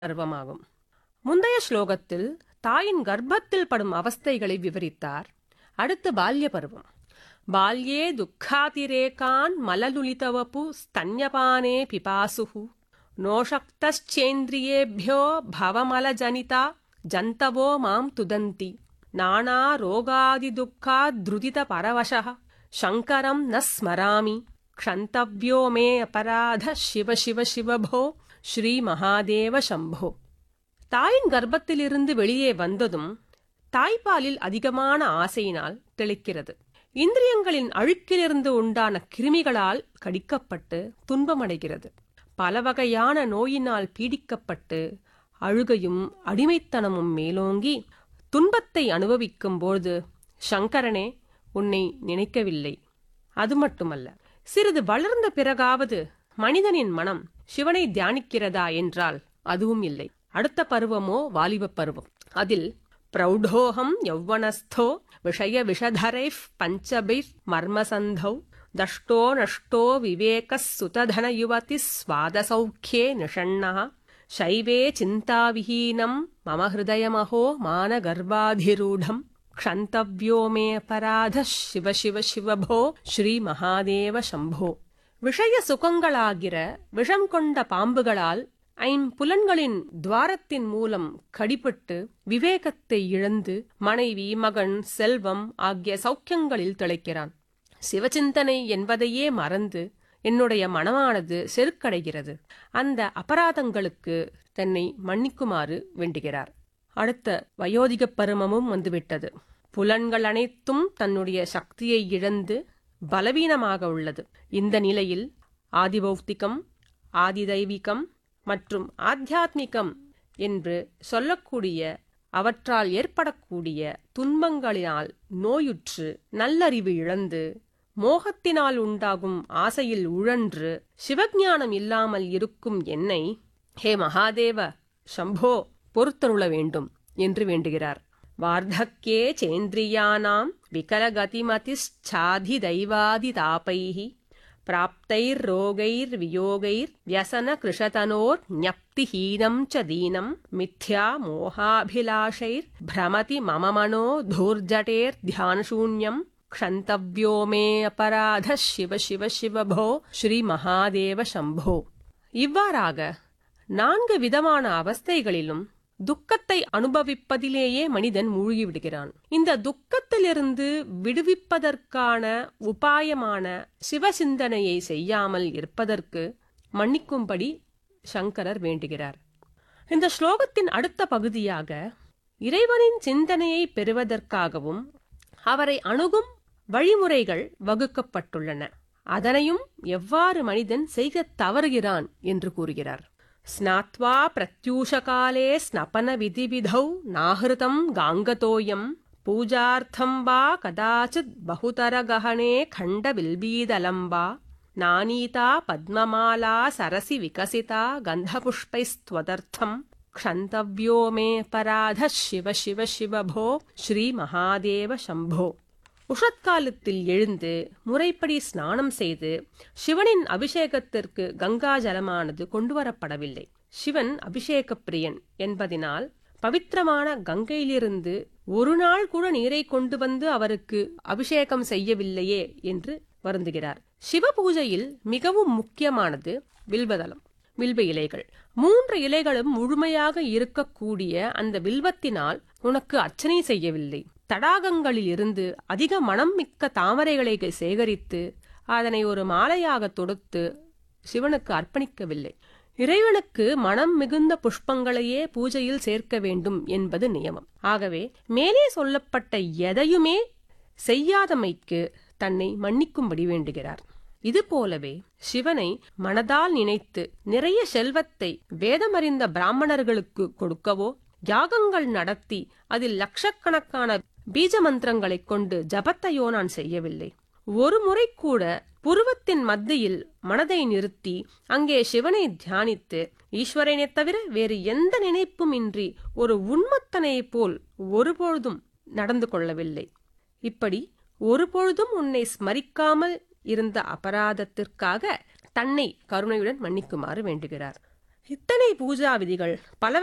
பருவமாகும் முந்தைய ஸ்லோகத்தில் தாயின் கர்ப்பத்தில் படும் அவஸ்தைகளை விவரித்தார் அடுத்து பால்ய பருவம் பால்யே துக்காதிரேகான் மலலுலிதவபு ஸ்தன்யபானே பிபாசுஹு நோஷக்தச்சேந்திரியேभ्यो भवमलजनिता जन्तवो मां तुदन्ति नानारोगादिदुःखाद्रुदितपरवशः शङ्करं न स्मरामि क्षन्तव्यो मे अपराधः शिव शिव शिव भो ஸ்ரீமகாதேவ சம்போ தாயின் கர்ப்பத்திலிருந்து வெளியே வந்ததும் தாய்ப்பாலில் அதிகமான ஆசையினால் தெளிக்கிறது இந்திரியங்களின் அழுக்கிலிருந்து உண்டான கிருமிகளால் கடிக்கப்பட்டு துன்பமடைகிறது பல வகையான நோயினால் பீடிக்கப்பட்டு அழுகையும் அடிமைத்தனமும் மேலோங்கி துன்பத்தை அனுபவிக்கும்போது சங்கரனே உன்னை நினைக்கவில்லை அது மட்டுமல்ல சிறிது வளர்ந்த பிறகாவது மனிதனின் மனம் சிவனை தியானிக்கிறதா என்றால் அதுவும் இல்லை அடுத்த பருவமோ வாலிப பருவம் அதில் பிரௌಢோகம் யௌவனஸ்தோ விஷய விஷதரைஃப் பஞ்சபிர் மர்மசந்தௌ தஷ்டோ நஷ்டோ விவேகஸ் சுததன யுவதி ஸ்வாதசௌக்கியே நிஷண்ணः शैवे चिन्ताविहीनं मम हृदयमहो मानगर्भाधिरूढम् क्षन्तव्यो मे अपराधः शिव शिव शिव भो ஸ்ரீமகாதேவ சம்போ விஷய சுகங்களாகிற விஷம் கொண்ட பாம்புகளால் ஐம்புலன்களின் துவாரத்தின் மூலம் கடிபட்டு விவேகத்தை இழந்து மனைவி மகன் செல்வம் ஆகிய சௌக்கியங்களில் திளைக்கிறான் சிவசிந்தனை என்பதையே மறந்து என்னுடைய மனமானது செருக்கடைகிறது அந்த அபராதங்களுக்கு தன்னை மன்னிக்குமாறு வேண்டுகிறார் அடுத்த வயோதிகப் பருமமும் வந்துவிட்டது புலன்கள் அனைத்தும் தன்னுடைய சக்தியை இழந்து பலவீனமாக உள்ளது இந்த நிலையில் ஆதிபௌத்திகம் ஆதிதைவிகம் மற்றும் ஆத்தியாத்மிகம் என்று சொல்லக்கூடிய அவற்றால் ஏற்படக்கூடிய துன்பங்களினால் நோயுற்று நல்லறிவு இழந்து மோகத்தினால் உண்டாகும் ஆசையில் உழன்று சிவஞானம் இல்லாமல் இருக்கும் என்னை ஹே மகாதேவ சம்போ பொறுத்தருள வேண்டும் என்று வேண்டுகிறார் வார்த்தக்கே சேந்திரியானாம் விகலகதிமதிச்சாதி தைவாதி தாபைः प्राप्तैर्रोगैर्वियोगैर् व्यसनकृशतनोर् ज्ञप्तिहीनं च दीनं मिथ्या मोहाभिलाषैर्भ्रमति मम मनो धूर्जटेर्ध्यानशून्यम् क्षन्तव्यो मे अपराधः शिव शिव शिव भो ஸ்ரீமகாதேவ சம்போ இவ்வாறாக நான்கு விதமான அவஸ்தைகளிலும் துக்கத்தை அனுபவிப்பதிலேயே மனிதன் மூழ்கிவிடுகிறான் இந்த துக்கத்திலிருந்து விடுவிப்பதற்கான உபாயமான சிவசிந்தனையை செய்யாமல் இருப்பதற்கு மன்னிக்கும்படி சங்கரர் வேண்டுகிறார் இந்த ஸ்லோகத்தின் அடுத்த பகுதியாக இறைவனின் சிந்தனையை பெறுவதற்காகவும் அவரை அணுகும் வழிமுறைகள் வகுக்கப்பட்டுள்ளன அதனையும் எவ்வாறு மனிதன் செய்யத் தவறுகிறான் என்று கூறுகிறார் स्नात्वा प्रत्यूषकाले स्नपनविधिविधौ नाहृतं गाङ्गतोऽयं पूजार्थं वा कदाचित् बहुतरगहने खण्डबिल्बीदलं वा नानीता पद्ममाला सरसि विकसिता गन्धपुष्पैस्त्वदर्थम् क्षन्तव्यो मे अपराधः शिव शिव शिव भो ஸ்ரீமகாதேவ சம்போ உஷத்காலத்தில் எழுந்து முறைப்படி ஸ்நானம் செய்து சிவனின் அபிஷேகத்திற்கு கங்கா ஜலமானது கொண்டுவரப்படவில்லை சிவன் அபிஷேக பிரியன் என்பதினால் பவித்திரமான கங்கையிலிருந்து ஒரு நாள் கூட நீரை கொண்டு வந்து அவருக்கு அபிஷேகம் செய்யவில்லையே என்று வருந்துகிறார் சிவ பூஜையில் மிகவும் முக்கியமானது வில்வதளம் வில்வ இலைகள் மூன்று இலைகளும் முழுமையாக இருக்கக்கூடிய அந்த வில்வத்தினால் உனக்கு அர்ச்சனை செய்யவில்லை தடாகங்களில் இருந்து அதிக மனம் மிக்க தாமரைகளை சேகரித்து அதனை ஒரு மாலையாக தொடுத்து சிவனுக்கு அர்ப்பணிக்கவில்லை இறைவனுக்கு மனம் மிகுந்த புஷ்பங்களையே பூஜையில் சேர்க்க வேண்டும் என்பது நியமம் ஆகவே மேலே சொல்லப்பட்ட எதையுமே செய்யாதமைக்கு தன்னை மன்னிக்கும்படி வேண்டுகிறார் இது போலவே சிவனை மனதால் நினைத்து நிறைய செல்வத்தை வேதமறிந்த பிராமணர்களுக்கு கொடுக்கவோ யாகங்கள் நடத்தி அதில் லட்சக்கணக்கான பீஜ மந்திரங்களைக் கொண்டு ஜபத்தையோ நான் செய்யவில்லை ஒரு முறை கூட புருவத்தின் மத்தியில் மனதை நிறுத்தி அங்கே சிவனை தியானித்து ஈஸ்வரனை தவிர வேறு எந்த நினைப்பும் இன்றி ஒரு உண்மத்தனைப் போல் ஒருபொழுதும் நடந்து கொள்ளவில்லை இப்படி ஒருபொழுதும் உன்னை ஸ்மரிக்காமல் இருந்த அபராதத்திற்காக தன்னை கருணையுடன் மன்னிக்குமாறு வேண்டுகிறார் இத்தனை பூஜா விதிகள் பல